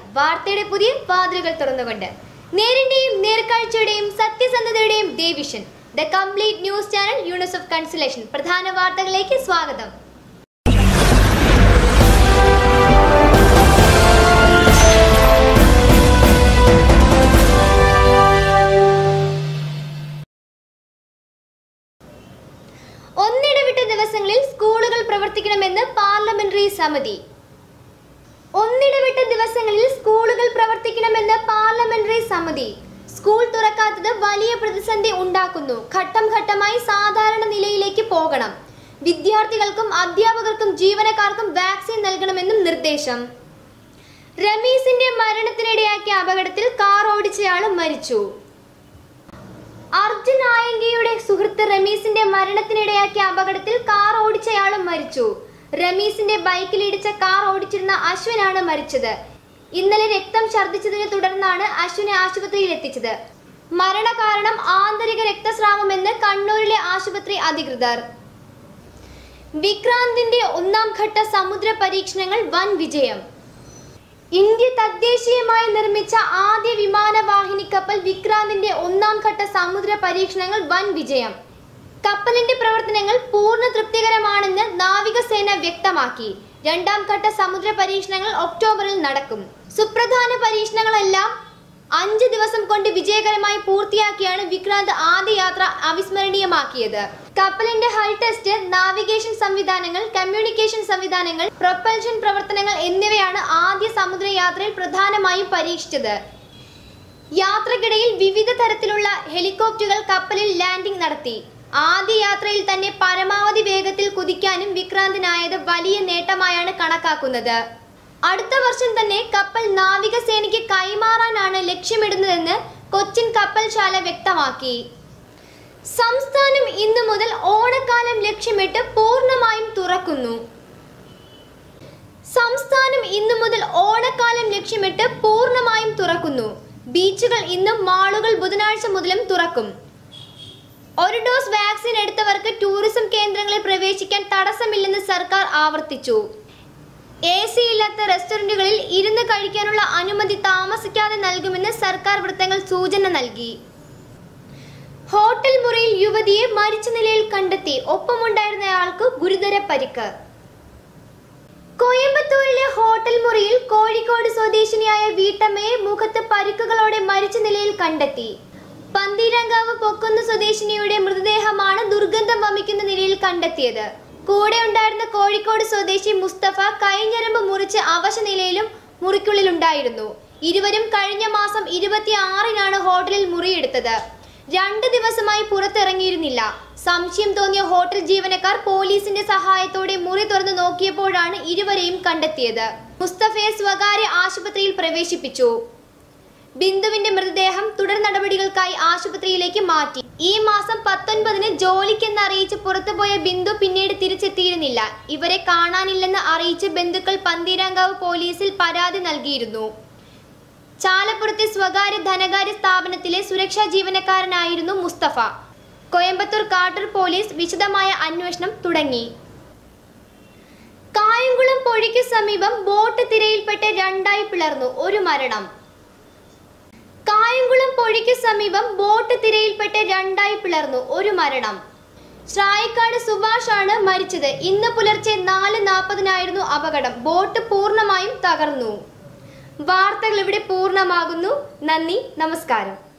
വാർത്തയുടെ പുതിയ വാതിലുകൾ തുറന്നുകൊണ്ട് നേരിന്റെയും നേർക്കാഴ്ചയുടെയും സത്യസന്ധതയുടെയും ദേവിഷൻ ദ കംപ്ലീറ്റ് ന്യൂസ് ചാനൽ യൂണിസ് ഓഫ് കൺസലേഷൻ പ്രധാന വാർത്തകളിലേക്ക് സ്വാഗതം ഒന്നിടവിട്ട ദിവസങ്ങളിൽ സ്കൂളുകൾ പ്രവർത്തിക്കണമെന്ന് പാർലമെന്ററി സമിതി ഒന്നിടവിട്ട ദിവസങ്ങളിൽ സ്കൂളുകൾ പ്രവർത്തിക്കണമെന്ന് പാർലമെന്ററി സമിതി സ്കൂൾ തുറക്കാത്തത് വലിയ പ്രതിസന്ധി ഉണ്ടാക്കുന്നു ഘട്ടം ഘട്ടമായി സാധാരണ നിലയിലേക്ക് പോകണം വിദ്യാർത്ഥികൾക്കും അധ്യാപകർക്കും ജീവനക്കാർക്കും വാക്സിൻ നൽകണമെന്നും നിർദ്ദേശം രമീസിന്റെ മരണത്തിനിടയാക്കിയ അപകടത്തിൽ കാർ ഓടിച്ചയാൾ മരിച്ചു അർജുൻ ആയങ്കിയുടെ സുഹൃത്ത് റമീസിന്റെ മരണത്തിനിടയാക്കിയ അപകടത്തിൽ കാർ ഓടിച്ചയാളും മരിച്ചു റമീസിന്റെ ബൈക്കിൽ ഇടിച്ച കാർ ഓടിച്ചിരുന്ന അശ്വിനാണ് മരിച്ചത് ഇന്നലെ രക്തം ഛർദ്ദിച്ചതിനെ തുടർന്നാണ് അശ്വിനെ ആശുപത്രിയിൽ എത്തിച്ചത് മരണകാരണം ആന്തരിക രക്തസ്രാവമെന്ന് കണ്ണൂരിലെ ആശുപത്രി അധികൃതർ വിക്രാന്തിന്റെ ഒന്നാം ഘട്ട സമുദ്ര പരീക്ഷണങ്ങൾ വൻ വിജയം ഇന്ത്യ തദ്ദേശീയമായി നിർമ്മിച്ച ആദ്യ വിമാനവാഹിനി കപ്പൽ വിക്രാന്തിന്റെ ഒന്നാം ഘട്ട സമുദ്ര പരീക്ഷണങ്ങൾ വൻ വിജയം കപ്പലിന്റെ പ്രവർത്തനങ്ങൾ പൂർണ്ണ തൃപ്തികരമാണെന്ന് നാവികസേന വ്യക്തമാക്കി രണ്ടാം ഘട്ട സമുദ്ര പരീക്ഷണങ്ങൾ ഒക്ടോബറിൽ നടക്കും സുപ്രധാന പരീക്ഷണങ്ങളെല്ലാം അഞ്ച് ദിവസം കൊണ്ട് വിജയകരമായി പൂർത്തിയാക്കിയാണ് വിക്രാന്ത് ആദ്യ യാത്ര അവിസ്മരണീയമാക്കിയത് കപ്പലിന്റെ ഹൾ ടെസ്റ്റ് നാവിഗേഷൻ സംവിധാനങ്ങൾ കമ്മ്യൂണിക്കേഷൻ സംവിധാനങ്ങൾ പ്രൊപ്പൽഷൻ പ്രവർത്തനങ്ങൾ എന്നിവയാണ് ആദ്യ സമുദ്രയാത്രയിൽ പ്രധാനമായും പരീക്ഷിച്ചത് യാത്രക്കിടയിൽ വിവിധ തരത്തിലുള്ള ഹെലികോപ്റ്ററുകൾ കപ്പലിൽ ലാൻഡിംഗ് നടത്തി ആദ്യ യാത്രയിൽ തന്നെ പരമാവധി വേഗത്തിൽ കുതിക്കാനും വിക്രാന്തിനായത് വലിയ നേട്ടമായാണ് കണക്കാക്കുന്നത് അടുത്ത വർഷം തന്നെ കപ്പൽ നാവികസേനയ്ക്ക് കൈമാറാനാണ് ലക്ഷ്യമിടുന്നതെന്ന് കൊച്ചിൻ കപ്പൽശാല വ്യക്തമാക്കി സംസ്ഥാനം ഇന്നു മുതൽ ഓണക്കാലം ലക്ഷ്യമിട്ട് പൂർണ്ണമായും തുറക്കുന്നു സംസ്ഥാനം ഇന്നു മുതൽ ഓണക്കാലം ലക്ഷ്യമിട്ട് പൂർണ്ണമായും തുറക്കുന്നു ബീച്ചുകൾ ഇന്നും മാളുകൾ ബുധനാഴ്ച മുതലും തുറക്കും ഒരു ഡോസ് വാക്സിൻ എടുത്തവർക്ക് ടൂറിസം കേന്ദ്രങ്ങളിൽ പ്രവേശിക്കാൻ തടസ്സമില്ലെന്ന് സർക്കാർ ആവർത്തിച്ചു എ സി ഇല്ലാത്ത റെസ്റ്റോറന്റുകളിൽ ഇരുന്ന് കഴിക്കാനുള്ള അനുമതി താമസിക്കാതെ നൽകുമെന്ന് സർക്കാർ വൃത്തങ്ങൾ സൂചന നൽകി ഹോട്ടൽ മുറിയിൽ യുവതിയെ മരിച്ച നിലയിൽ കണ്ടെത്തി ഒപ്പമുണ്ടായിരുന്നയാൾക്ക് ഗുരുതര പരിക്ക് കോയമ്പത്തൂരിലെ ഹോട്ടൽ മുറിയിൽ കോഴിക്കോട് സ്വദേശിനിയായ വീട്ടമ്മയെ മുഖത്ത് പരിക്കുകളോടെ മരിച്ച നിലയിൽ കണ്ടെത്തി പന്തീരങ്കാവ് പൊക്കുന്ന് സ്വദേശിനിയുടെ മൃതദേഹമാണ് ദുർഗന്ധം വമിക്കുന്ന നിലയിൽ കണ്ടെത്തിയത് കൂടെ ഉണ്ടായിരുന്ന കോഴിക്കോട് സ്വദേശി മുസ്തഫ കൈഞ്ഞരമ്പ് മുറിച്ച് അവശ നിലയിലും മുറിക്കുള്ളിലുണ്ടായിരുന്നു ഇരുവരും കഴിഞ്ഞ മാസം ഇരുപത്തി ആറിനാണ് ഹോട്ടലിൽ മുറിയെടുത്തത് രണ്ട് ദിവസമായി പുറത്തിറങ്ങിയിരുന്നില്ല സംശയം തോന്നിയ ഹോട്ടൽ ജീവനക്കാർ പോലീസിന്റെ സഹായത്തോടെ മുറി തുറന്നു നോക്കിയപ്പോഴാണ് ഇരുവരെയും കണ്ടെത്തിയത് മുസ്തഫയെ സ്വകാര്യ ആശുപത്രിയിൽ പ്രവേശിപ്പിച്ചു ബിന്ദുവിന്റെ മൃതദേഹം തുടർ നടപടികൾക്കായി ആശുപത്രിയിലേക്ക് മാറ്റി ഈ മാസം പത്തൊൻപതിന് ജോലിക്കെന്ന് അറിയിച്ച് പുറത്തുപോയ ബിന്ദു പിന്നീട് തിരിച്ചെത്തിയിരുന്നില്ല ഇവരെ കാണാനില്ലെന്ന് അറിയിച്ച് ബന്ധുക്കൾ പന്തീരാങ്കാവ് പോലീസിൽ പരാതി നൽകിയിരുന്നു ചാലപ്പുറത്തെ സ്വകാര്യ ധനകാര്യ സ്ഥാപനത്തിലെ സുരക്ഷാ ജീവനക്കാരനായിരുന്നു മുസ്തഫ കോയമ്പത്തൂർ കാട്ടൂർ പോലീസ് വിശദമായ അന്വേഷണം തുടങ്ങി കായംകുളം പൊഴിക്ക് സമീപം ബോട്ട് തിരയിൽപ്പെട്ട് രണ്ടായി പിളർന്നു ഒരു മരണം കായംകുളം പൊഴിക്ക് സമീപം ബോട്ട് തിരയിൽപ്പെട്ട് രണ്ടായി പിളർന്നു ഒരു മരണം ശ്രായക്കാട് സുഭാഷ് ആണ് മരിച്ചത് ഇന്ന് പുലർച്ചെ നാല് നാൽപ്പതിനായിരുന്നു അപകടം ബോട്ട് പൂർണ്ണമായും തകർന്നു വാർത്തകൾ ഇവിടെ പൂർണ്ണമാകുന്നു നന്ദി നമസ്കാരം